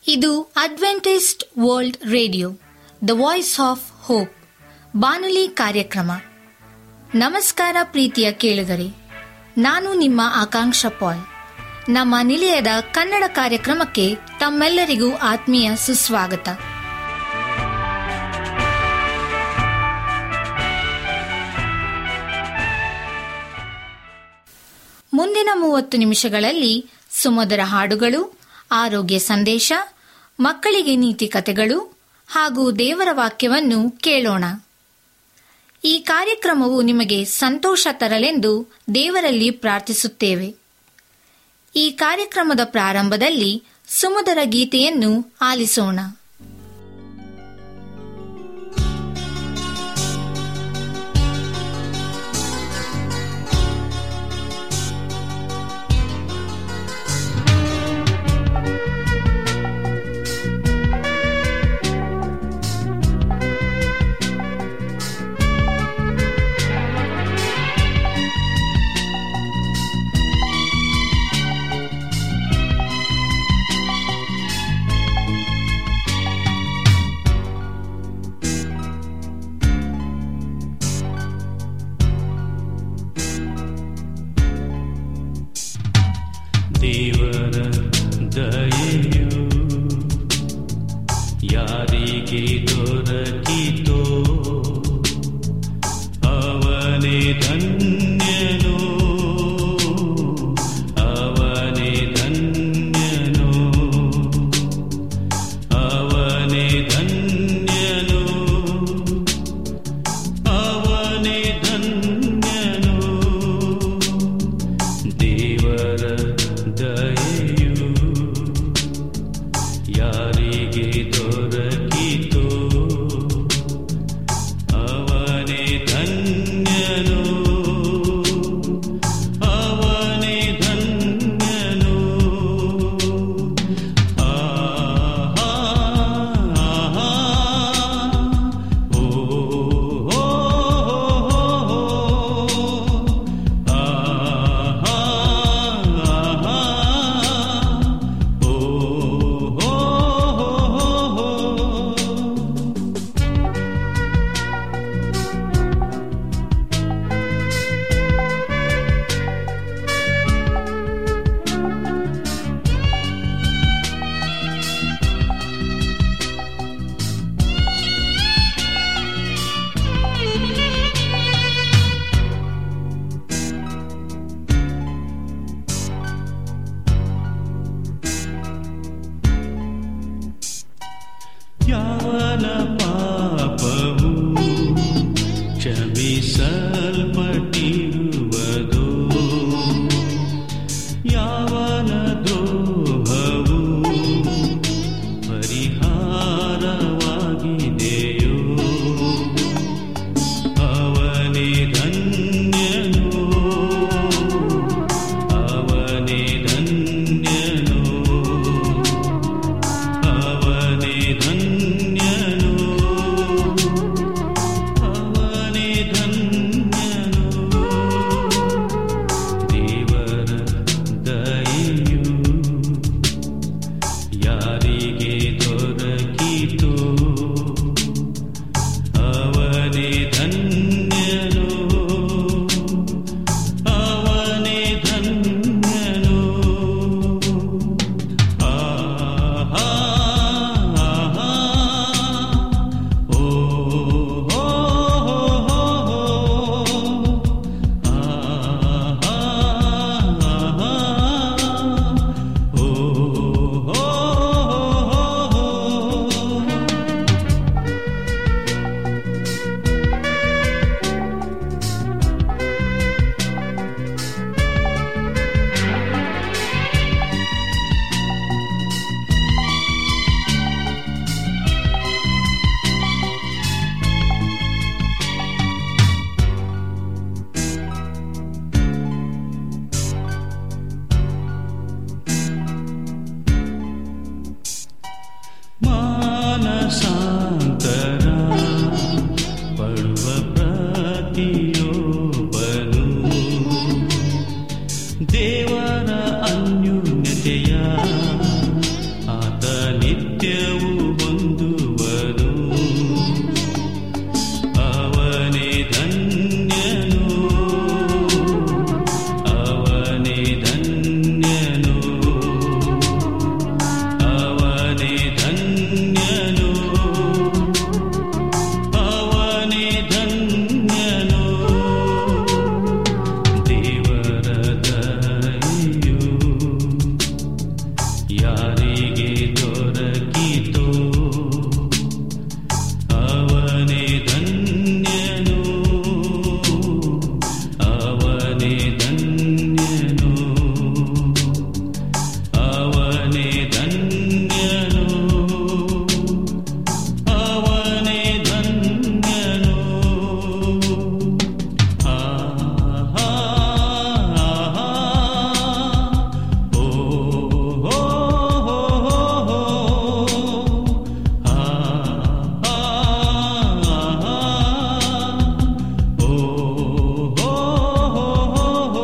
ಇದು Adventist world radio the voice of hope ಬಾನುಲಿ ಕಾರ್ಯಕ್ರಮ ನಮಸ್ಕಾರ ಪ್ರೀತಿಯ ಕೇಳುಗರೆ ನಾನು ನಿಮ್ಮ ಆಕಾಂಕ್ಷ ಪಾಲ್ ನಮ್ಮ ನಿಲಯದ ಕನ್ನಡ ಕಾರ್ಯಕ್ರಮಕ್ಕೆ ತಮ್ಮೆಲ್ಲರಿಗೂ ಆತ್ಮೀಯ ಸುಸ್ವಾಗತ ಮುಂದಿನ ಮೂವತ್ತು ನಿಮಿಷಗಳಲ್ಲಿ ಸುಮಧುರ ಹಾಡುಗಳು ಆರೋಗ್ಯ ಸಂದೇಶ ಮಕ್ಕಳಿಗೆ ನೀತಿ ಕಥೆಗಳು ಹಾಗೂ ದೇವರ ವಾಕ್ಯವನ್ನು ಕೇಳೋಣ ಈ ಕಾರ್ಯಕ್ರಮವು ನಿಮಗೆ ಸಂತೋಷ ತರಲೆಂದು ದೇವರಲ್ಲಿ ಪ್ರಾರ್ಥಿಸುತ್ತೇವೆ ಈ ಕಾರ್ಯಕ್ರಮದ ಪ್ರಾರಂಭದಲ್ಲಿ ಸುಮಧುರ ಗೀತೆಯನ್ನು ಆಲಿಸೋಣ ದೇವರ ದಯೆಯು ಯಾರಿಗೆ ದೊರಕಿತೋ ಅವನೇ ಧನ್ಯನು ಅವನೇ ಧನ್ಯನು ಅವನೇ ಧನ್ಯನು ಅವನೇ ಧನ್ಯನು ದೇವರ ದಯೆಯು ಯಾರಿಗೆ ದೊರಕಿತೋ ಅವನೇ ಧನ್ಯನು ಅವನೇ ಧನ್ಯನು ಆಹಾ ಆಹಾ ಓ ಓ ಆಹಾ ಆಹಾ ಓ ಓ ಯಾವನ ಪಾಪವು ಕ್ಷಮಿಸಲ್ಪಟ್ಟಿರುವುದೋ ಯಾವನ ದ್ರೋಹವು ಪರಿಹಾರವಾಗಿದೆಯೋ ಅವನೇ ಧನ್ಯನು ಅವನೇ ಧನ್ಯನು ಅವನೇ ಧನ್ಯನು ಅವನೇ ಧನ್ಯನು ದೇವರ ದಯೆಯು ಯಾರಿಗೆ ದೊರಕಿತು ಅವನೇ ಧನ್ಯನು ಅವನೇ ಧನ್ಯನು ಆಹಾ ಆಹಾ ಓ ಹೋ ಹೋ ಆಹಾ ಆಹಾ ಓ ಹೋ ಮಾನಸಾಂತರ ಪಡುವ ಪ್ರತಿಯೊಬ್ಬನು ದೇವರ ಅನ್ಯೂನ್ಯತೆಯ ಆತ ನಿತ್ಯ ನಿತ್ಯವೂ ಹೊಂದುವನು ಅವನೇ ಧನ್ಯನು ಅವನೇ ಧನ್ಯನು ಅವನೇ ಧನ್ಯನು ಅವನೇ ಧನ್ಯನು ದೇವರ ದಯೆಯು ಯಾರಿಗೆ ದೊರಕಿತೋ ಅವನೇ ಧನ್ಯನು ಅವನೇ ಧನ್ಯನು ಅವನೇ ಧನ್ಯನು ಅವನೇ ಧನ್ಯನು ಆ ಆ ಆ ಓ ಹೋ ಹೋ ಹೋ ಆ ಆ ಓ ಹೋ ಹೋ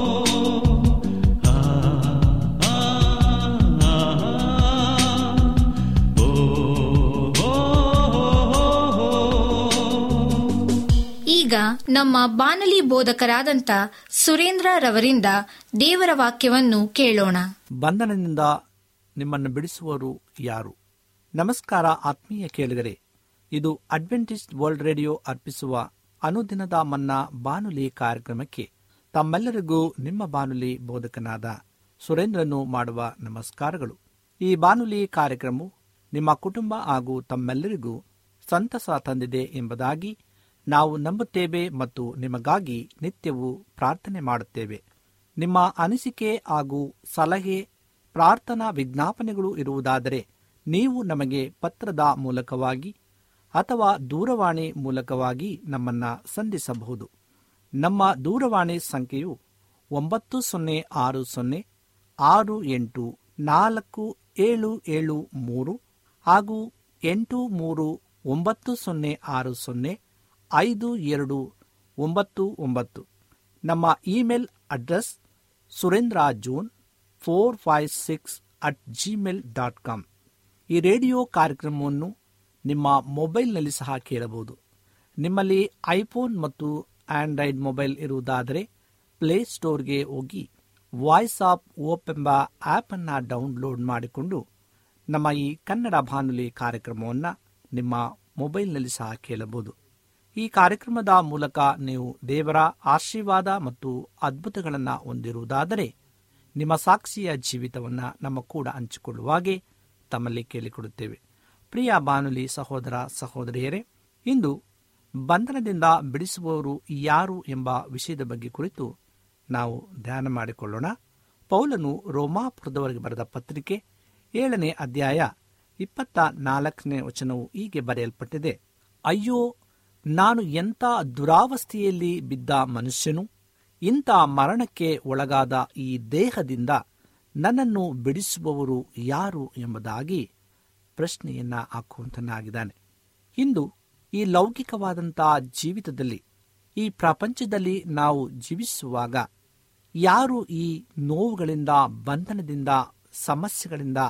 ಈಗ ನಮ್ಮ ಬಾನಲಿ ಬೋಧಕರಾದಂಥ ಸುರೇಂದ್ರ ರವರಿಂದ ದೇವರ ವಾಕ್ಯವನ್ನು ಕೇಳೋಣ ಬಂಧನದಿಂದ ನಿಮ್ಮನ್ನು ಬಿಡಿಸುವವರು ಯಾರು ನಮಸ್ಕಾರ ಆತ್ಮೀಯ ಕೇಳಿದರೆ ಇದು ಅಡ್ವೆಂಟಿಸ್ಟ್ ವರ್ಲ್ಡ್ ರೇಡಿಯೋ ಅರ್ಪಿಸುವ ಅನುದಿನದ ಮನ್ನಾ ಬಾನುಲಿ ಕಾರ್ಯಕ್ರಮಕ್ಕೆ ತಮ್ಮೆಲ್ಲರಿಗೂ ನಿಮ್ಮ ಬಾನುಲಿ ಬೋಧಕನಾದ ಸುರೇಂದ್ರನು ಮಾಡುವ ನಮಸ್ಕಾರಗಳು ಈ ಬಾನುಲಿ ಕಾರ್ಯಕ್ರಮವು ನಿಮ್ಮ ಕುಟುಂಬ ಹಾಗೂ ತಮ್ಮೆಲ್ಲರಿಗೂ ಸಂತಸ ತಂದಿದೆ ಎಂಬುದಾಗಿ ನಾವು ನಂಬುತ್ತೇವೆ ಮತ್ತು ನಿಮಗಾಗಿ ನಿತ್ಯವೂ ಪ್ರಾರ್ಥನೆ ಮಾಡುತ್ತೇವೆ ನಿಮ್ಮ ಅನಿಸಿಕೆ ಹಾಗೂ ಸಲಹೆ ಪ್ರಾರ್ಥನಾ ವಿಜ್ಞಾಪನೆಗಳು ಇರುವುದಾದರೆ ನೀವು ನಮಗೆ ಪತ್ರದ ಮೂಲಕವಾಗಿ ಅಥವಾ ದೂರವಾಣಿ ಮೂಲಕವಾಗಿ ನಮ್ಮನ್ನ ಸಂಧಿಸಬಹುದು ನಮ್ಮ ದೂರವಾಣಿ ಸಂಖ್ಯೆಯು ಒಂಬತ್ತು ಸೊನ್ನೆ ಆರು ಸೊನ್ನೆ ಆರು ಎಂಟು ನಾಲ್ಕು ಏಳು ಏಳು ಮೂರು ಹಾಗೂ ಎಂಟು ಮೂರು ಒಂಬತ್ತು ಸೊನ್ನೆ ಆರು ಸೊನ್ನೆ ಐದು ಎರಡು ಒಂಬತ್ತು ಒಂಬತ್ತು ನಮ್ಮ email address Surendra June four five six at Gmail dot com ಈ ರೇಡಿಯೋ ಕಾರ್ಯಕ್ರಮವನ್ನು ನಿಮ್ಮ ಮೊಬೈಲ್ನಲ್ಲಿ ಸಹ ಕೇಳಬಹುದು ನಿಮ್ಮಲ್ಲಿ ಐಫೋನ್ ಮತ್ತು ಆಂಡ್ರಾಯ್ಡ್ ಮೊಬೈಲ್ ಇರುವುದಾದರೆ ಪ್ಲೇಸ್ಟೋರ್ಗೆ ಹೋಗಿ ವಾಯ್ಸ್ ಆಫ್ ಓಪ್ ಎಂಬ ಆಪ್ ಅನ್ನ ಡೌನ್ಲೋಡ್ ಮಾಡಿಕೊಂಡು ನಮ್ಮ ಈ ಕನ್ನಡ ಬಾನುಲಿ ಕಾರ್ಯಕ್ರಮವನ್ನು ನಿಮ್ಮ ಮೊಬೈಲ್ನಲ್ಲಿ ಸಹ ಕೇಳಬಹುದು ಈ ಕಾರ್ಯಕ್ರಮದ ಮೂಲಕ ನೀವು ದೇವರ ಆಶೀರ್ವಾದ ಮತ್ತು ಅದ್ಭುತಗಳನ್ನು ಹೊಂದಿರುವುದಾದರೆ ನಿಮ್ಮ ಸಾಕ್ಷಿಯ ಜೀವಿತವನ್ನು ನಮ್ಮ ಕೂಡ ಹಂಚಿಕೊಳ್ಳುವಾಗೆ ತಮ್ಮಲ್ಲಿ ಕೇಳಿಕೊಡುತ್ತೇವೆ ಪ್ರಿಯ ಬಾನುಲಿ ಸಹೋದರ ಸಹೋದರಿಯರೇ ಇಂದು ಬಂಧನದಿಂದ ಬಿಡಿಸುವವರು ಯಾರು ಎಂಬ ವಿಷಯದ ಬಗ್ಗೆ ಕುರಿತು ನಾವು ಧ್ಯಾನ ಮಾಡಿಕೊಳ್ಳೋಣ ಪೌಲನು ರೋಮಾಪುರದವರಿಗೆ ಬರೆದ ಪತ್ರಿಕೆ ಏಳನೇ ಅಧ್ಯಾಯ ಇಪ್ಪತ್ತ ನಾಲ್ಕನೇ ವಚನವು ಹೀಗೆ ಬರೆಯಲ್ಪಟ್ಟಿದೆ ಅಯ್ಯೋ ನಾನು ಎಂಥ ದುರಾವಸ್ಥೆಯಲ್ಲಿ ಬಿದ್ದ ಮನುಷ್ಯನು ಇಂಥ ಮರಣಕ್ಕೆ ಒಳಗಾದ ಈ ದೇಹದಿಂದ ನನ್ನನ್ನು ಬಿಡಿಸುವವರು ಯಾರು ಎಂಬುದಾಗಿ ಪ್ರಶ್ನೆಯನ್ನ ಹಾಕುವಂತನಾಗಿದ್ದಾನೆ ಇಂದು ಈ ಲೌಕಿಕವಾದಂತಹ ಜೀವಿತದಲ್ಲಿ ಈ ಪ್ರಪಂಚದಲ್ಲಿ ನಾವು ಜೀವಿಸುವಾಗ ಯಾರು ಈ ನೋವುಗಳಿಂದ ಬಂಧನದಿಂದ ಸಮಸ್ಯೆಗಳಿಂದ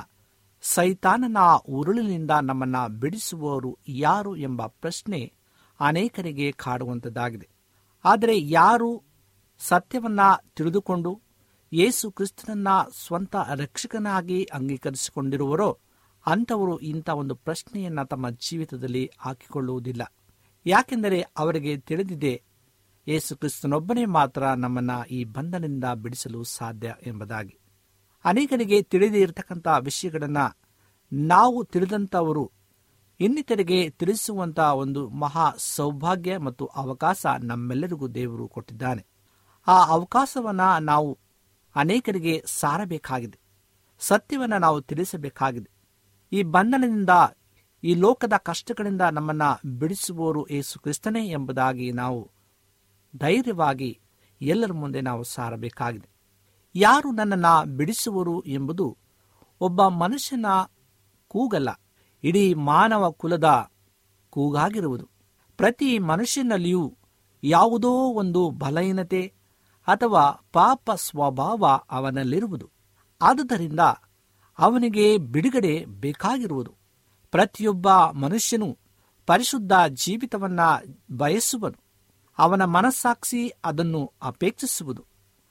ಸೈತಾನನ ಉರುಳಿನಿಂದ ನಮ್ಮನ್ನ ಬಿಡಿಸುವವರು ಯಾರು ಎಂಬ ಪ್ರಶ್ನೆ ಅನೇಕರಿಗೆ ಕಾಡುವಂಥದ್ದಾಗಿದೆ ಆದರೆ ಯಾರು ಸತ್ಯವನ್ನ ತಿಳಿದುಕೊಂಡು ಯೇಸು ಕ್ರಿಸ್ತನನ್ನ ಸ್ವಂತ ರಕ್ಷಕನಾಗಿ ಅಂಗೀಕರಿಸಿಕೊಂಡಿರುವರೋ ಅಂಥವರು ಇಂಥ ಒಂದು ಪ್ರಶ್ನೆಯನ್ನ ತಮ್ಮ ಜೀವಿತದಲ್ಲಿ ಹಾಕಿಕೊಳ್ಳುವುದಿಲ್ಲ ಯಾಕೆಂದರೆ ಅವರಿಗೆ ತಿಳಿದಿದೆ ಯೇಸು ಕ್ರಿಸ್ತನೊಬ್ಬನೇ ಮಾತ್ರ ನಮ್ಮನ್ನ ಈ ಬಂಧನದಿಂದ ಬಿಡಿಸಲು ಸಾಧ್ಯ ಎಂಬುದಾಗಿ ಅನೇಕರಿಗೆ ತಿಳಿದೇ ಇರತಕ್ಕಂಥ ವಿಷಯಗಳನ್ನ ನಾವು ತಿಳಿದಂಥವರು ಇನ್ನಿತರಿಗೆ ತಿಳಿಸುವಂತ ಒಂದು ಮಹಾ ಸೌಭಾಗ್ಯ ಮತ್ತು ಅವಕಾಶ ನಮ್ಮೆಲ್ಲರಿಗೂ ದೇವರು ಕೊಟ್ಟಿದ್ದಾನೆ ಆ ಅವಕಾಶವನ್ನ ನಾವು ಅನೇಕರಿಗೆ ಸಾರಬೇಕಾಗಿದೆ ಸತ್ಯವನ್ನ ನಾವು ತಿಳಿಸಬೇಕಾಗಿದೆ ಈ ಬಂಧನದಿಂದ ಈ ಲೋಕದ ಕಷ್ಟಗಳಿಂದ ನಮ್ಮನ್ನ ಬಿಡಿಸುವವರು ಏಸು ಕ್ರಿಸ್ತನೇ ಎಂಬುದಾಗಿ ನಾವು ಧೈರ್ಯವಾಗಿ ಎಲ್ಲರ ಮುಂದೆ ನಾವು ಸಾರಬೇಕಾಗಿದೆ ಯಾರು ನನ್ನನ್ನ ಬಿಡಿಸುವರು ಎಂಬುದು ಒಬ್ಬ ಮನುಷ್ಯನ ಕೂಗಲ್ಲ ಇಡೀ ಮಾನವ ಕುಲದ ಕೂಗಾಗಿರುವುದು ಪ್ರತಿ ಮನುಷ್ಯನಲ್ಲಿಯೂ ಯಾವುದೋ ಒಂದು ಬಲಹೀನತೆ ಅಥವಾ ಪಾಪ ಸ್ವಭಾವ ಅವನಲ್ಲಿರುವುದು ಆದುದರಿಂದ ಅವನಿಗೆ ಬಿಡುಗಡೆ ಬೇಕಾಗಿರುವುದು ಪ್ರತಿಯೊಬ್ಬ ಮನುಷ್ಯನು ಪರಿಶುದ್ಧ ಜೀವಿತವನ್ನ ಬಯಸುವನು ಅವನ ಮನಸ್ಸಾಕ್ಷಿ ಅದನ್ನು ಅಪೇಕ್ಷಿಸುವುದು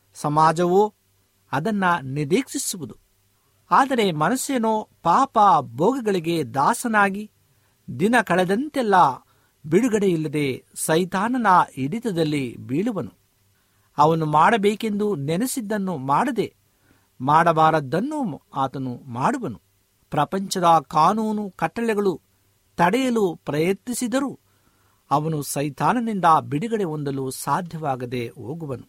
ಸಮಾಜವೋ ಅದನ್ನ ನಿರೀಕ್ಷಿಸುವುದು ಆದರೆ ಮನುಷ್ಯನೋ ಪಾಪ ಭೋಗಗಳಿಗೆ ದಾಸನಾಗಿ ದಿನ ಕಳೆದಂತೆಲ್ಲ ಬಿಡುಗಡೆಯಿಲ್ಲದೆ ಸೈತಾನನ ಹಿಡಿತದಲ್ಲಿ ಬೀಳುವನು ಅವನು ಮಾಡಬೇಕೆಂದು ನೆನೆಸಿದ್ದನ್ನು ಮಾಡದೆ ಮಾಡಬಾರದ್ದನ್ನು ಆತನು ಮಾಡುವನು ಪ್ರಪಂಚದ ಕಾನೂನು ಕಟ್ಟಳೆಗಳು ತಡೆಯಲು ಪ್ರಯತ್ನಿಸಿದರೂ ಅವನು ಸೈತಾನನಿಂದ ಬಿಡುಗಡೆ ಹೊಂದಲು ಸಾಧ್ಯವಾಗದೆ ಹೋಗುವನು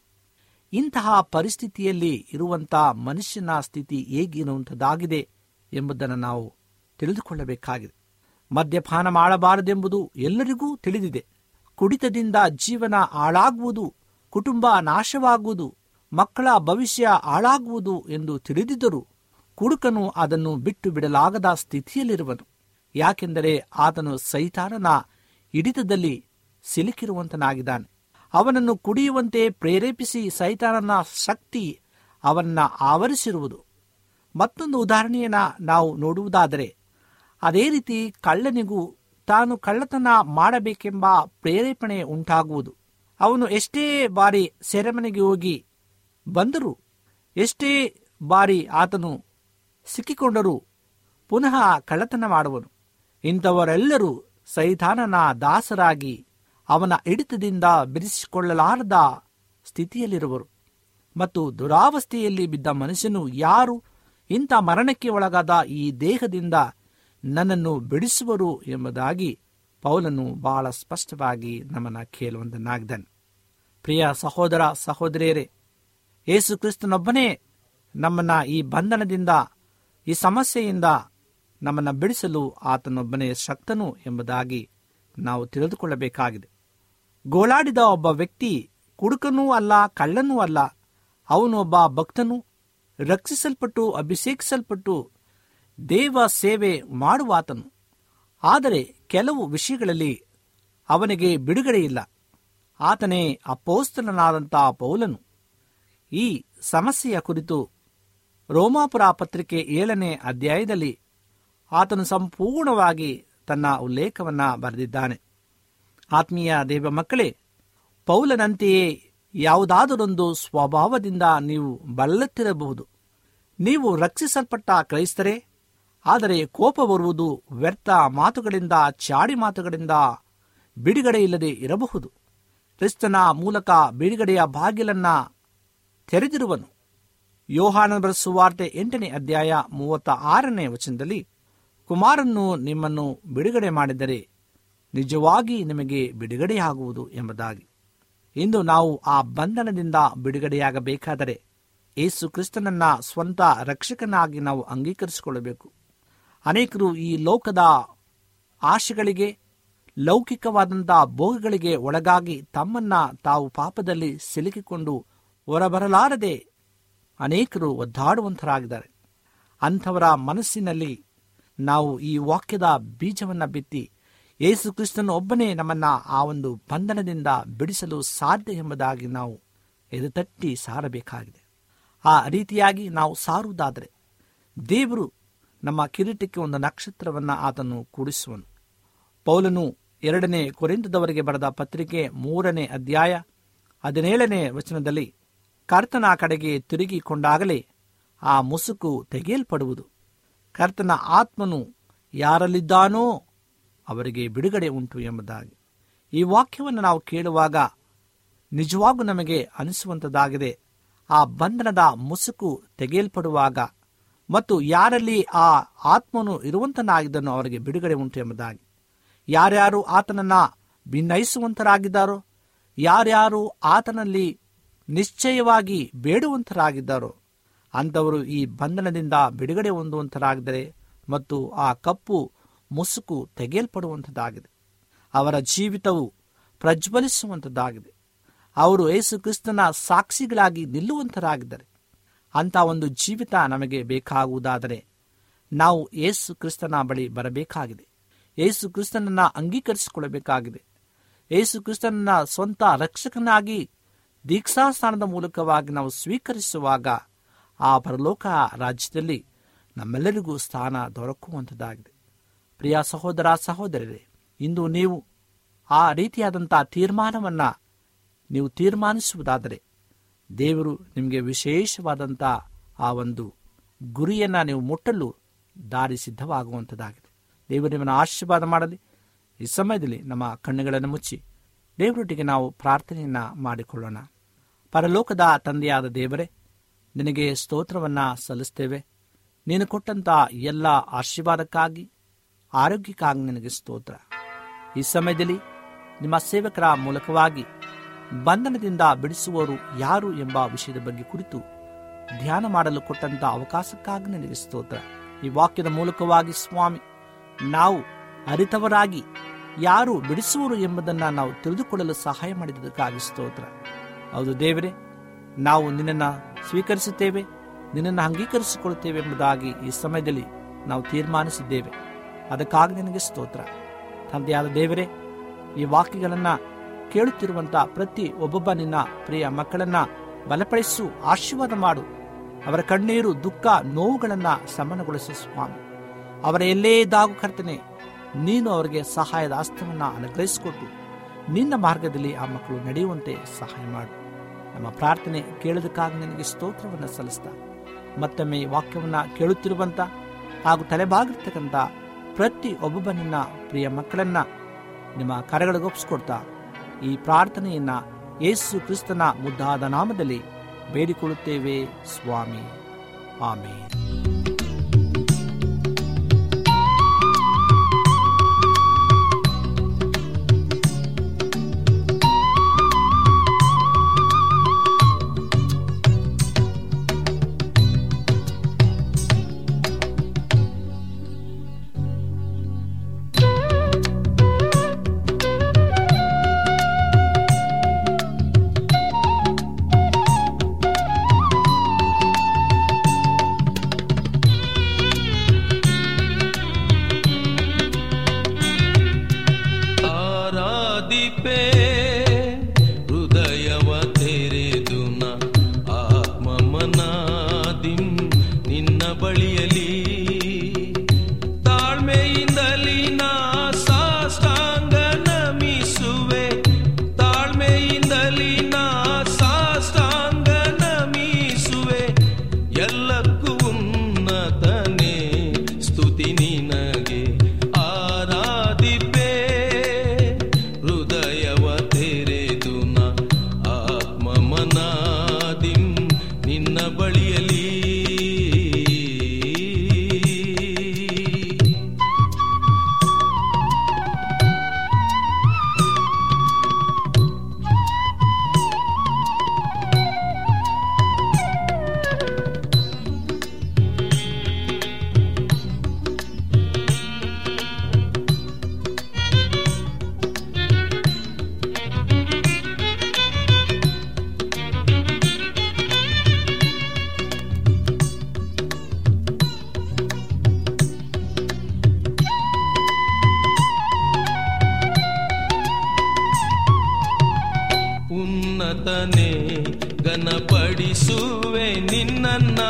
ಇಂತಹ ಪರಿಸ್ಥಿತಿಯಲ್ಲಿ ಇರುವಂಥ ಮನುಷ್ಯನ ಸ್ಥಿತಿ ಹೇಗಿರುವಂಥದ್ದಾಗಿದೆ ಎಂಬುದನ್ನು ನಾವು ತಿಳಿದುಕೊಳ್ಳಬೇಕಾಗಿದೆ ಮದ್ಯಪಾನ ಮಾಡಬಾರದೆಂಬುದು ಎಲ್ಲರಿಗೂ ತಿಳಿದಿದೆ ಕುಡಿತದಿಂದ ಜೀವನ ಹಾಳಾಗುವುದು ಕುಟುಂಬ ನಾಶವಾಗುವುದು ಮಕ್ಕಳ ಭವಿಷ್ಯ ಹಾಳಾಗುವುದು ಎಂದು ತಿಳಿದಿದ್ದರೂ ಕುಡುಕನು ಅದನ್ನು ಬಿಟ್ಟು ಬಿಡಲಾಗದ ಸ್ಥಿತಿಯಲ್ಲಿರುವನು ಯಾಕೆಂದರೆ ಆತನು ಸೈತಾನನ ಹಿಡಿತದಲ್ಲಿ ಸಿಲುಕಿರುವಂತನಾಗಿದ್ದಾನೆ ಅವನನ್ನು ಕುಡಿಯುವಂತೆ ಪ್ರೇರೇಪಿಸಿ ಸೈತಾನನ ಶಕ್ತಿ ಅವನನ್ನ ಆವರಿಸಿರುವುದು ಮತ್ತೊಂದು ಉದಾಹರಣೆಯನ್ನ ನಾವು ನೋಡುವುದಾದರೆ ಅದೇ ರೀತಿ ಕಳ್ಳನಿಗೂ ತಾನು ಕಳ್ಳತನ ಮಾಡಬೇಕೆಂಬ ಪ್ರೇರೇಪಣೆ ಉಂಟಾಗುವುದು ಅವನು ಎಷ್ಟೇ ಬಾರಿ ಸೆರೆಮನೆಗೆ ಹೋಗಿ ಬಂದರೂ ಎಷ್ಟೇ ಬಾರಿ ಆತನು ಸಿಕ್ಕಿಕೊಂಡರೂ ಪುನಃ ಕಳ್ಳತನ ಮಾಡುವನು ಇಂಥವರೆಲ್ಲರೂ ಸೈತಾನನ ದಾಸರಾಗಿ ಅವನ ಹಿಡಿತದಿಂದ ಬಿಡಿಸಿಕೊಳ್ಳಲಾರದ ಸ್ಥಿತಿಯಲ್ಲಿರುವರು ಮತ್ತು ದುರಾವಸ್ಥೆಯಲ್ಲಿ ಬಿದ್ದ ಮನುಷ್ಯನು ಯಾರು ಇಂಥ ಮರಣಕ್ಕೆ ಒಳಗಾದ ಈ ದೇಹದಿಂದ ನನ್ನನ್ನು ಬಿಡಿಸುವರು ಎಂಬುದಾಗಿ ಪೌಲನು ಬಹಳ ಸ್ಪಷ್ಟವಾಗಿ ನಮ್ಮನ್ನ ಕೇಳುವಂತನಾಗಿದ್ದಾನೆ ಪ್ರಿಯ ಸಹೋದರ ಸಹೋದರಿಯರೇ ಯೇಸು ಕ್ರಿಸ್ತನೊಬ್ಬನೇ ನಮ್ಮನ್ನ ಈ ಬಂಧನದಿಂದ ಈ ಸಮಸ್ಯೆಯಿಂದ ನಮ್ಮನ್ನ ಬಿಡಿಸಲು ಆತನೊಬ್ಬನೇ ಶಕ್ತನು ಎಂಬುದಾಗಿ ನಾವು ತಿಳಿದುಕೊಳ್ಳಬೇಕಾಗಿದೆ ಗೋಳಾಡಿದ ಒಬ್ಬ ವ್ಯಕ್ತಿ ಕುಡುಕನೂ ಅಲ್ಲ ಕಳ್ಳನೂ ಅಲ್ಲ ಅವನು ಒಬ್ಬ ಭಕ್ತನು ರಕ್ಷಿಸಲ್ಪಟ್ಟು ಅಭಿಷೇಕಿಸಲ್ಪಟ್ಟು ದೇವ ಸೇವೆ ಮಾಡುವಾತನು ಆದರೆ ಕೆಲವು ವಿಷಯಗಳಲ್ಲಿ ಅವನಿಗೆ ಬಿಡುಗಡೆ ಇಲ್ಲ ಆತನೇ ಅಪೋಸ್ತಲನಾದಂಥ ಪೌಲನು ಈ ಸಮಸ್ಯೆಯ ಕುರಿತು ರೋಮಾಪುರ ಪತ್ರಿಕೆ ಏಳನೇ ಅಧ್ಯಾಯದಲ್ಲಿ ಆತನು ಸಂಪೂರ್ಣವಾಗಿ ತನ್ನ ಉಲ್ಲೇಖವನ್ನ ಬರೆದಿದ್ದಾನೆ ಆತ್ಮೀಯ ದೇವ ಮಕ್ಕಳೇ ಪೌಲನಂತೆಯೇ ಯಾವುದಾದರೊಂದು ಸ್ವಭಾವದಿಂದ ನೀವು ಬಲ್ಲತ್ತಿರಬಹುದು ನೀವು ರಕ್ಷಿಸಲ್ಪಟ್ಟ ಕ್ರೈಸ್ತರೇ ಆದರೆ ಕೋಪ ಬರುವುದು ವ್ಯರ್ಥ ಮಾತುಗಳಿಂದ ಚಾಡಿ ಮಾತುಗಳಿಂದ ಬಿಡುಗಡೆ ಇಲ್ಲದೆ ಇರಬಹುದು ಕ್ರಿಸ್ತನ ಮೂಲಕ ಬಿಡುಗಡೆಯ ಬಾಗಿಲನ್ನ ತೆರೆದಿರುವನು ಯೋಹಾನ ಸುವಾರ್ತೆ ಎಂಟನೇ ಅಧ್ಯಾಯ ಮೂವತ್ತ ಆರನೇ ವಚನದಲ್ಲಿ ಕುಮಾರನ್ನು ನಿಮ್ಮನ್ನು ಬಿಡುಗಡೆ ಮಾಡಿದರೆ ನಿಜವಾಗಿ ನಿಮಗೆ ಬಿಡುಗಡೆಯಾಗುವುದು ಎಂಬುದಾಗಿ ಇಂದು ನಾವು ಆ ಬಂಧನದಿಂದ ಬಿಡುಗಡೆಯಾಗಬೇಕಾದರೆ ಏಸು ಕ್ರಿಸ್ತನನ್ನ ಸ್ವಂತ ರಕ್ಷಕನಾಗಿ ನಾವು ಅಂಗೀಕರಿಸಿಕೊಳ್ಳಬೇಕು ಅನೇಕರು ಈ ಲೋಕದ ಆಶೆಗಳಿಗೆ ಲೌಕಿಕವಾದಂತಹ ಭೋಗಗಳಿಗೆ ಒಳಗಾಗಿ ತಮ್ಮನ್ನ ತಾವು ಪಾಪದಲ್ಲಿ ಸಿಲುಕಿಕೊಂಡು ಹೊರಬರಲಾರದೆ ಅನೇಕರು ಒದ್ದಾಡುವಂತರಾಗಿದ್ದಾರೆ ಅಂಥವರ ಮನಸ್ಸಿನಲ್ಲಿ ನಾವು ಈ ವಾಕ್ಯದ ಬೀಜವನ್ನ ಬಿತ್ತಿ ಯೇಸು ಕ್ರಿಸ್ತನು ಒಬ್ಬನೇ ನಮ್ಮನ್ನ ಆ ಒಂದು ಬಂಧನದಿಂದ ಬಿಡಿಸಲು ಸಾಧ್ಯ ಎಂಬುದಾಗಿ ನಾವು ಎದುತಟ್ಟಿ ಸಾರಬೇಕಾಗಿದೆ ಆ ರೀತಿಯಾಗಿ ನಾವು ಸಾರುವುದಾದರೆ ದೇವರು ನಮ್ಮ ಕಿರೀಟಕ್ಕೆ ಒಂದು ನಕ್ಷತ್ರವನ್ನ ಆತನು ಕೂಡಿಸುವನು ಪೌಲನು ಎರಡನೇ ಕೊರಿಂತದವರಿಗೆ ಬರೆದ ಪತ್ರಿಕೆ ಮೂರನೇ ಅಧ್ಯಾಯ ಹದಿನೇಳನೇ ವಚನದಲ್ಲಿ ಕರ್ತನ ಕಡೆಗೆ ತಿರುಗಿಕೊಂಡಾಗಲೇ ಆ ಮುಸುಕು ತೆಗೆಯಲ್ಪಡುವುದು ಕರ್ತನ ಆತ್ಮನು ಯಾರಲ್ಲಿದ್ದಾನೋ ಅವರಿಗೆ ಬಿಡುಗಡೆ ಉಂಟು ಎಂಬುದಾಗಿ ಈ ವಾಕ್ಯವನ್ನು ನಾವು ಕೇಳುವಾಗ ನಿಜವಾಗೂ ನಮಗೆ ಅನಿಸುವಂತದ್ದಾಗಿದೆ ಆ ಬಂಧನದ ಮುಸುಕು ತೆಗೆಯಲ್ಪಡುವಾಗ ಮತ್ತು ಯಾರಲ್ಲಿ ಆ ಆತ್ಮನು ಇರುವಂತನಾಗಿದ್ದನೋ ಅವರಿಗೆ ಬಿಡುಗಡೆ ಉಂಟು ಎಂಬುದಾಗಿ ಯಾರ್ಯಾರು ಆತನನ್ನ ಭಿನ್ನಯಿಸುವಂತರಾಗಿದ್ದಾರೋ ಯಾರ್ಯಾರು ಆತನಲ್ಲಿ ನಿಶ್ಚಯವಾಗಿ ಬೇಡುವಂತರಾಗಿದ್ದಾರೋ ಅಂಥವರು ಈ ಬಂಧನದಿಂದ ಬಿಡುಗಡೆ ಹೊಂದುವಂತರಾಗಿದ್ದರೆ ಮತ್ತು ಆ ಕಪ್ಪು ಮುಸುಕು ತೆಗೆಯಲ್ಪಡುವಂಥದ್ದಾಗಿದೆ ಅವರ ಜೀವಿತವು ಪ್ರಜ್ವಲಿಸುವಂಥದ್ದಾಗಿದೆ ಅವರು ಯೇಸು ಕ್ರಿಸ್ತನ ಸಾಕ್ಷಿಗಳಾಗಿ ನಿಲ್ಲುವಂತರಾಗಿದ್ದಾರೆ ಅಂತ ಒಂದು ಜೀವಿತ ನಮಗೆ ಬೇಕಾಗುವುದಾದರೆ ನಾವು ಯೇಸು ಕ್ರಿಸ್ತನ ಬಳಿ ಬರಬೇಕಾಗಿದೆ ಯೇಸು ಕ್ರಿಸ್ತನನ್ನ ಅಂಗೀಕರಿಸಿಕೊಳ್ಳಬೇಕಾಗಿದೆ ಯೇಸು ಕ್ರಿಸ್ತನನ್ನ ಸ್ವಂತ ರಕ್ಷಕನಾಗಿ ದೀಕ್ಷಾಸ್ಥಾನದ ಮೂಲಕವಾಗಿ ನಾವು ಸ್ವೀಕರಿಸುವಾಗ ಆ ಪರಲೋಕ ರಾಜ್ಯದಲ್ಲಿ ನಮ್ಮೆಲ್ಲರಿಗೂ ಸ್ಥಾನ ದೊರಕುವಂಥದ್ದಾಗಿದೆ ಪ್ರಿಯ ಸಹೋದರ ಸಹೋದರರೇ ಇಂದು ನೀವು ಆ ರೀತಿಯಾದಂಥ ತೀರ್ಮಾನವನ್ನು ನೀವು ತೀರ್ಮಾನಿಸುವುದಾದರೆ ದೇವರು ನಿಮಗೆ ವಿಶೇಷವಾದಂಥ ಆ ಒಂದು ಗುರಿಯನ್ನು ನೀವು ಮುಟ್ಟಲು ದಾರಿ ಸಿದ್ಧವಾಗುವಂಥದ್ದಾಗಿದೆ ದೇವರು ನಿಮ್ಮನ್ನು ಆಶೀರ್ವಾದ ಮಾಡಲಿ ಈ ಸಮಯದಲ್ಲಿ ನಮ್ಮ ಕಣ್ಣುಗಳನ್ನು ಮುಚ್ಚಿ ದೇವರೊಟ್ಟಿಗೆ ನಾವು ಪ್ರಾರ್ಥನೆಯನ್ನು ಮಾಡಿಕೊಳ್ಳೋಣ ಪರಲೋಕದ ತಂದೆಯಾದ ದೇವರೇ ನಿನಗೆ ಸ್ತೋತ್ರವನ್ನು ಸಲ್ಲಿಸ್ತೇವೆ ನೀನು ಕೊಟ್ಟಂಥ ಎಲ್ಲ ಆಶೀರ್ವಾದಕ್ಕಾಗಿ ಆರೋಗ್ಯಕ್ಕಾಗಿ ನಿನಗೆ ಸ್ತೋತ್ರ ಈ ಸಮಯದಲ್ಲಿ ನಿಮ್ಮ ಸೇವಕರ ಮೂಲಕವಾಗಿ ಬಂಧನದಿಂದ ಬಿಡಿಸುವವರು ಯಾರು ಎಂಬ ವಿಷಯದ ಬಗ್ಗೆ ಕುರಿತು ಧ್ಯಾನ ಮಾಡಲು ಕೊಟ್ಟಂತ ಅವಕಾಶಕ್ಕಾಗಿ ನಿನಗೆ ಸ್ತೋತ್ರ ಈ ವಾಕ್ಯದ ಮೂಲಕವಾಗಿ ಸ್ವಾಮಿ ನಾವು ಅರಿತವರಾಗಿ ಯಾರು ಬಿಡಿಸುವರು ಎಂಬುದನ್ನು ನಾವು ತಿಳಿದುಕೊಳ್ಳಲು ಸಹಾಯ ಮಾಡಿದ್ದಕ್ಕಾಗಿ ಸ್ತೋತ್ರ ಹೌದು ದೇವರೇ ನಾವು ನಿನ್ನನ್ನು ಸ್ವೀಕರಿಸುತ್ತೇವೆ ನಿನ್ನನ್ನು ಅಂಗೀಕರಿಸಿಕೊಳ್ಳುತ್ತೇವೆ ಎಂಬುದಾಗಿ ಈ ಸಮಯದಲ್ಲಿ ನಾವು ತೀರ್ಮಾನಿಸಿದ್ದೇವೆ ಅದಕ್ಕಾಗಿ ನಿನಗೆ ಸ್ತೋತ್ರ ತಂದೆಯಾದ ದೇವರೇ ಈ ವಾಕ್ಯಗಳನ್ನು ಕೇಳುತ್ತಿರುವಂಥ ಪ್ರತಿ ಒಬ್ಬೊಬ್ಬ ನಿನ್ನ ಪ್ರಿಯ ಮಕ್ಕಳನ್ನ ಬಲಪಡಿಸು ಆಶೀರ್ವಾದ ಮಾಡು ಅವರ ಕಣ್ಣೀರು ದುಃಖ ನೋವುಗಳನ್ನು ಸಮನಗೊಳಿಸು ಸ್ವಾಮಿ ಅವರ ಎಲ್ಲೇ ಇದ್ದಾಗೂ ಕರ್ತನೆ ನೀನು ಅವರಿಗೆ ಸಹಾಯದ ಹಸ್ತವನ್ನು ಅನುಗ್ರಹಿಸಿಕೊಟ್ಟು ನಿನ್ನ ಮಾರ್ಗದಲ್ಲಿ ಆ ಮಕ್ಕಳು ನಡೆಯುವಂತೆ ಸಹಾಯ ಮಾಡು ನಮ್ಮ ಪ್ರಾರ್ಥನೆ ಕೇಳೋದಕ್ಕಾಗಿ ನಿನಗೆ ಸ್ತೋತ್ರವನ್ನು ಸಲ್ಲಿಸ್ತಾ ಮತ್ತೊಮ್ಮೆ ಈ ವಾಕ್ಯವನ್ನು ಕೇಳುತ್ತಿರುವಂಥ ಹಾಗೂ ತಲೆಬಾಗಿರ್ತಕ್ಕಂಥ ಪ್ರತಿ ಒಬ್ಬೊಬ್ಬ ನಿನ್ನ ಪ್ರಿಯ ಮಕ್ಕಳನ್ನ ನಿಮ್ಮ ಕರೆಗಳಿಗೊಪ್ಪಿಸ್ಕೊಡ್ತಾ ಈ ಪ್ರಾರ್ಥನೆಯನ್ನ ಯೇಸು ಕ್ರಿಸ್ತನ ಮುದ್ದಾದ ನಾಮದಲ್ಲಿ ಬೇಡಿಕೊಳ್ಳುತ್ತೇವೆ ಸ್ವಾಮಿ ಆಮೇಲೆ ಆರಾಧಿಪೆ ಹೃದಯವ ತೆರೆದು ನ ಆತ್ಮಮನಾದಿಂ ನಿನ್ನ ಬಳಿಯಲಿ ತಾಳ್ಮೆಯಿಂದಲಿ ನಾ ಸಾಷ್ಟಾಂಗ ನಮಿಸುವೆ ತಾಳ್ಮೆಯಿಂದಲಿ ನಾ ಸಾಷ್ಟಾಂಗ ನಮಿಸುವೆ ಎಲ್ಲಕ್ಕೂ ಉನ್ನತನೇ ಸ್ತುತಿ ನಿನಗೆ ಆರಾಧಿಪೆ ಹೃದಯವ ತೆರೆದು ನ ಆತ್ಮಮನಾದಿಂ ನಿನ್ನ ಬಳಿಯಲಿ ಉನ್ನತನೇ ಘನಪಡಿಸುವೆ ನಿನ್ನನ್ನ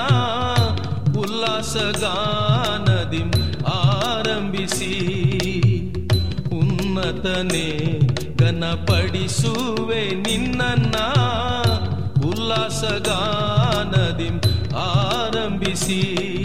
ಉಲ್ಲಾಸಗಾನದಿ ಆರಂಭಿಸಿ ಉನ್ನತನೇ ಘನಪಡಿಸುವೆ ನಿನ್ನನ್ನ ಉಲ್ಲಾಸಗಾನದಿ ಆರಂಭಿಸಿ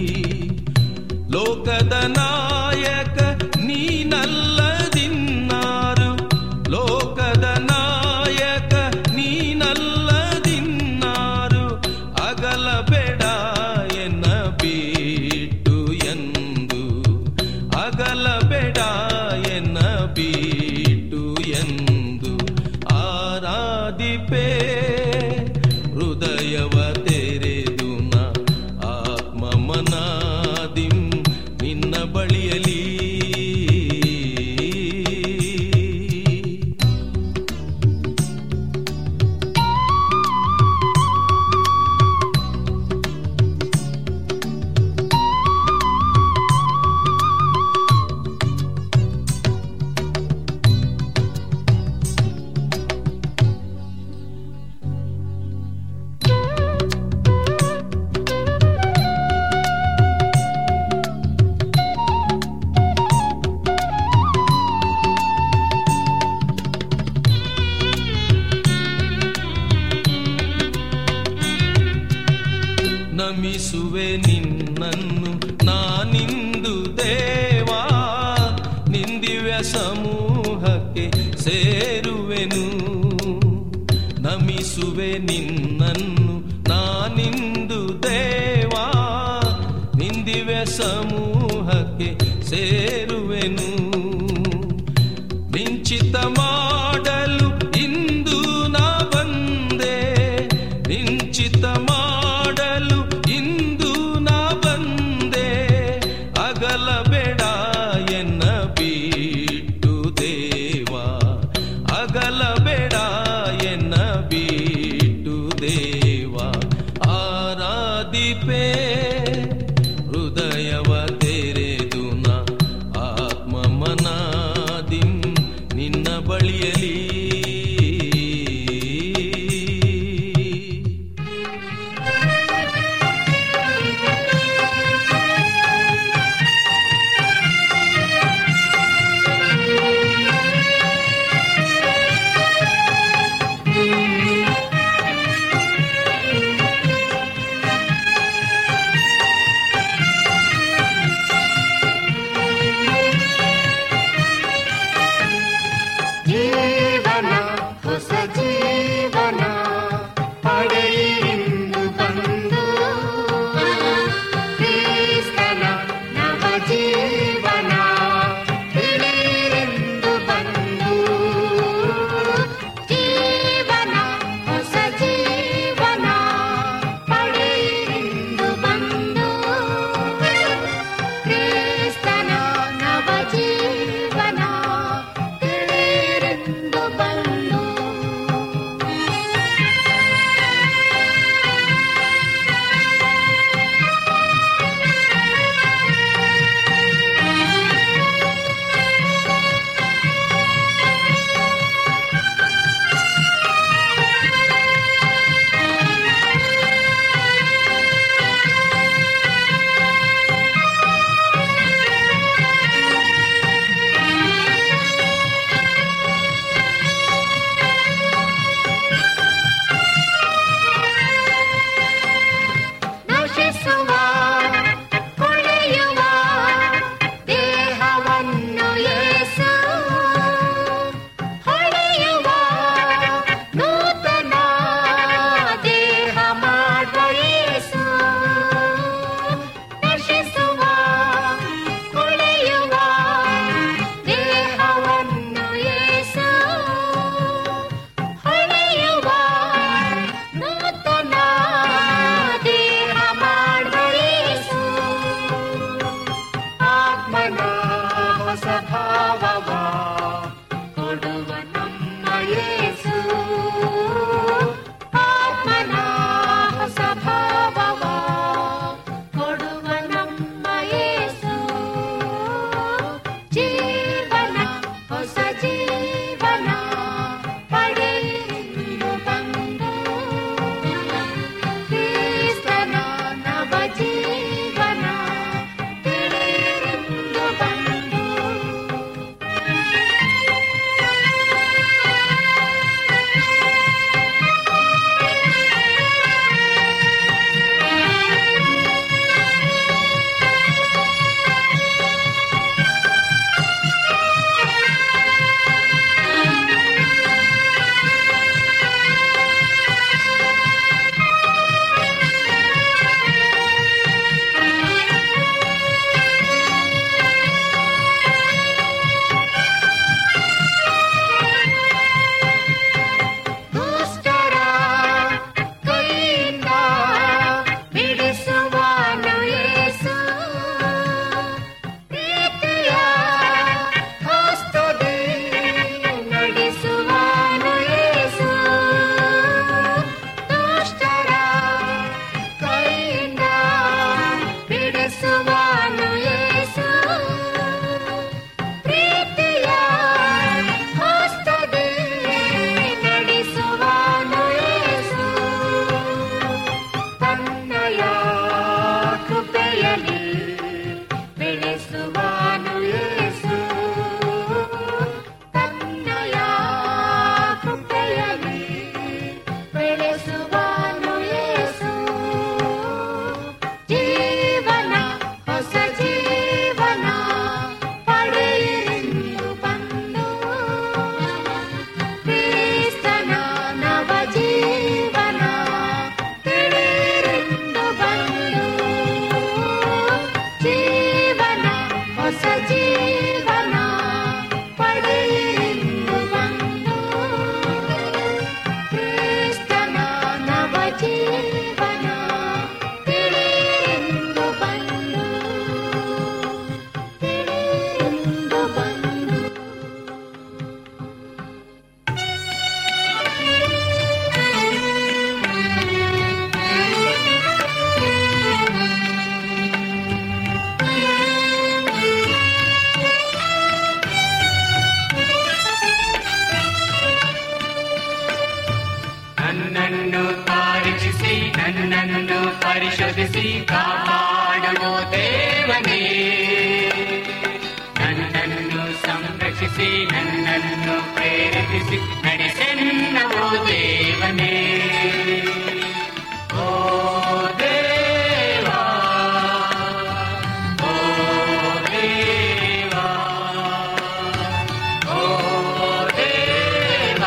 ಲೋಕದ ನಾಯಕ ನೀನಲ್ಲದಿನ್ನಾರು ಲೋಕದ ನಾಯಕ ನೀನಲ್ಲದಿನ್ನಾರು ಅಗಲಬೇಡ ಎನ್ನ ಬಿಟ್ಟು ಎಂದು ಅಗಲಬೇಡ ಎನ್ನ ಬಿಟ್ಟು ಎಂದು ಆರಾಧಿಪೇ ಹೃದಯವ ತೆರೆದು ನ ಆತ್ಮಮನಾದಿಂ ನಿನ್ನ ಬಳಿಯಲಿ ನಮಿಸುವೆ ನಿನ್ನನ್ನು ನಾನಿಂದು ದೇವಾ ನಿಂದಿವ್ಯ ಸಮೂಹಕ್ಕೆ ಸೇರುವೆನು ನಮಿಸುವೆ ನಿನ್ನನ್ನು ನಾನಿಂದು ದೇವಾ ನಿಂದಿವ್ಯ ಸಮೂಹಕ್ಕೆ ಸೇರುವೆನು ನಿಂಚಿತ ಮಾಡಲು ಇಂದು ನಾ ಬಂದೆ ನಿಂಚಿತ ಮಾಡಲು ಇಂದು ನಾ ಬಂದೆ ಅಗಲಬೇಡ ಎನ್ನ ಬಿಟ್ಟು ದೇವಾ ಅಗಲಬೇಡ ಎನ್ನ ಬಿಟ್ಟು ದೇವಾ ಆರಾಧಿಪೇ ಹೃದಯವ ತೆರೆದು ನ ಆತ್ಮ ಮನಾದಿಂ ನಿನ್ನ ಬಳಿಯಲಿ ಜೀವನ ಹೊಸ ಜೀವನ ಪಡೆಯಿಂದು ಬಂದು ಕ್ರಿಸ್ತನ ನವ ಜೀವನ ತಿಳಿರಿಂದು ಬಂದು ಜೀವನ ಹೊಸ ಜೀವನ ಪಡೆಯಿಂದು ಬಂದು ಕ್ರಿಸ್ತನ ನವ ಜೀವನ ತಿಳಿರಿಂದು ಬಂದು ನಶಿಸುವ ಕೊಳೆಯುವ ದೇಹವನ್ನು ಏಸು ಹೊಳೆಯುವ ನೂತನ ದೇಹ ಮಾಡುವ ಏಸು ನಶಿಸುವ ಕೊಳೆಯುವ ದೇಹವನ್ನು ಏಸು ಹೊಳೆಯುವ ನೂತನ ದೇಹ ಮಾಡುವ ಯೇಸು. ಆತ್ಮನ ಹೊಸ ಭಾವವ ಕೊಡುವ ನಮ್ಮ ಯೇಸು ಆತ್ಮನ ಹೊಸ ಭಾವವ ಕೊಡುವ ನಮ್ಮ ಯೇಸು ಜೀವನ ಹೊಸ ಜೀವನ ಪಡೆದು ಬಂದು ಕ್ರಿಸ್ತನ ನವ ಜೀವನ ತಿಳಿದು ಬಂದು ಜೀವನ ಪಡೆಯಲೆಂದು ಬಂದು ಕ್ರಿಸ್ತನ ನವ ಜೀವನ ತಿಳಿಯಲೆಂದು ಬಂದು ತಿಳಿಯಲೆಂದು ಬಂದು ನನ್ನನ್ನು ಪರೀಕ್ಷಿಸಿ ನನ್ನನ್ನು ಪರಿಶೋಧಿಸಿ ಕಾಪಾಡುವ ದೇವನೇ ನನ್ನನ್ನು ಸಂರಕ್ಷಿಸಿ ನನ್ನನ್ನು ಪ್ರೇರೇಪಿಸಿ ನಡೆಸೆನ್ನವೋ ದೇವನೇ ಓ ದೇವಾ ಓ ದೇವಾ ಓ ದೇವಾ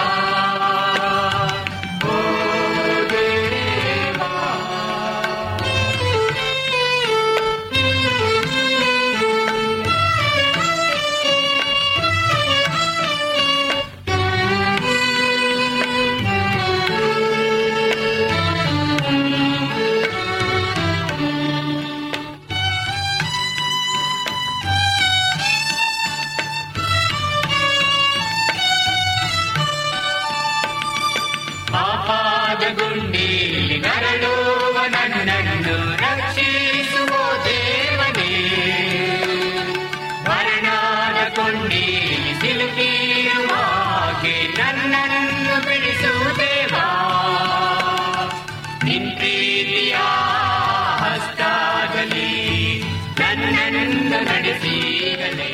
ಪಾಪಾದ ಗುಂಡೀಲಿ ನರಳುವ ನನ್ನನ್ನು ರಕ್ಷಿಸುವ ದೇವನೇ ಮರಣದ ಕೊಂಡೀಲಿ ಸಿಲುಕಿರುವ ಹಾಗೆ ನನ್ನನ್ನು ಬಿಡಿಸುವ ದೇವಾ ನಿನ್ ಪ್ರೀತಿಯ ಹಸ್ತಾಗಲಿ ನನ್ನನ್ನು ನಡೆಸಿಗಲೇ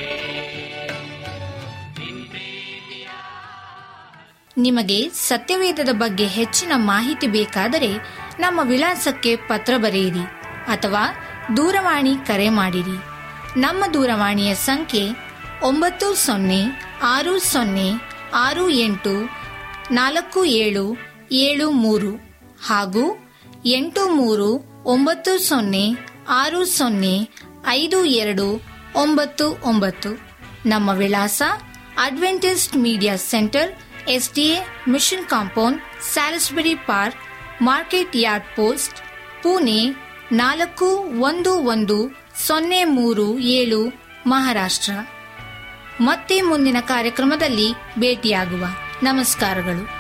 ನಿನ್ ಪ್ರೀತಿಯ ನಿಮಗೆ ಸತ್ಯವೇದದ ಬಗ್ಗೆ ಹೆಚ್ಚಿನ ಮಾಹಿತಿ ಬೇಕಾದರೆ ನಮ್ಮ ವಿಳಾಸಕ್ಕೆ ಪತ್ರ ಬರೆಯಿರಿ ಅಥವಾ ದೂರವಾಣಿ ಕರೆ ಮಾಡಿರಿ ನಮ್ಮ ದೂರವಾಣಿಯ ಸಂಖ್ಯೆ ಒಂಬತ್ತು ಸೊನ್ನೆ ಆರು ಸೊನ್ನೆ ಆರು ಎಂಟು ನಾಲ್ಕು ಏಳು ಏಳು ಮೂರು ಹಾಗೂ ಎಂಟು ಮೂರು ಒಂಬತ್ತು ಸೊನ್ನೆ ಆರು ಸೊನ್ನೆ ಐದು ಎರಡು ಒಂಬತ್ತು ಒಂಬತ್ತು ನಮ್ಮ ವಿಳಾಸ Adventist media centre SDA mission compound Salisbury park market yard post Pune ನಾಲ್ಕು ಒಂದು ಒಂದು ಸೊನ್ನೆ ಮೂರು ಏಳು ಮಹಾರಾಷ್ಟ್ರ ಮತ್ತೆ ಮುಂದಿನ ಕಾರ್ಯಕ್ರಮದಲ್ಲಿ ಭೇಟಿಯಾಗುವ ನಮಸ್ಕಾರಗಳು